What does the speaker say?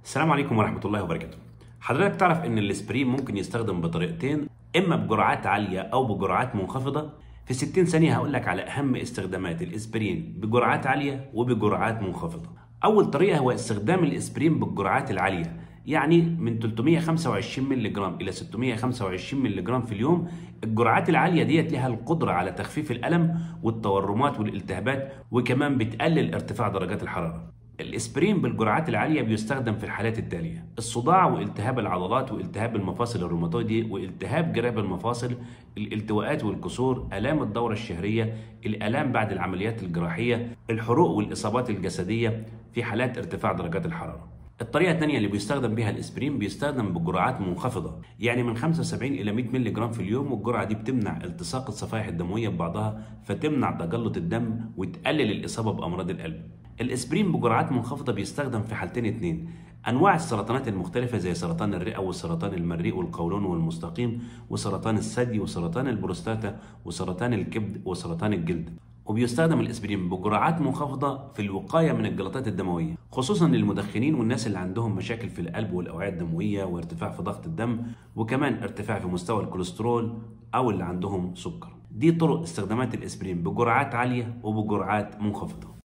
السلام عليكم ورحمة الله وبركاته. حضرتك تعرف إن الإسبرين ممكن يستخدم بطريقتين إما بجرعات عالية أو بجرعات منخفضة. في 60 ثانية هقول لك على أهم استخدامات الإسبرين بجرعات عالية وبجرعات منخفضة. أول طريقة هو استخدام الإسبرين بالجرعات العالية يعني من 325 مللي جرام إلى 625 مللي جرام في اليوم. الجرعات العالية ديت لها القدرة على تخفيف الألم والتورمات والالتهابات وكمان بتقلل ارتفاع درجات الحرارة. الاسبرين بالجرعات العالية بيستخدم في الحالات التالية الصداع والتهاب العضلات والتهاب المفاصل الروماتويدي والتهاب جراب المفاصل الالتواءات والكسور آلام الدورة الشهرية الآلام بعد العمليات الجراحية الحروق والإصابات الجسدية في حالات ارتفاع درجات الحرارة الطريقة الثانية اللي بيستخدم بها الاسبرين بيستخدم بجرعات منخفضة يعني من 75 إلى 100 مللي جرام في اليوم والجرعة دي بتمنع التصاق الصفائح الدموية ببعضها فتمنع تجلط الدم وتقلل الإصابة بأمراض القلب الاسبرين بجرعات منخفضة بيستخدم في حالتين اتنين أنواع السرطانات المختلفة زي سرطان الرئة وسرطان المريء والقولون والمستقيم وسرطان الثدي وسرطان البروستاتا وسرطان الكبد وسرطان الجلد وبيستخدم الاسبرين بجرعات منخفضه في الوقايه من الجلطات الدمويه خصوصا للمدخنين والناس اللي عندهم مشاكل في القلب والاوعيه الدمويه وارتفاع في ضغط الدم وكمان ارتفاع في مستوى الكوليسترول او اللي عندهم سكر دي طرق استخدامات الاسبرين بجرعات عاليه وبجرعات منخفضه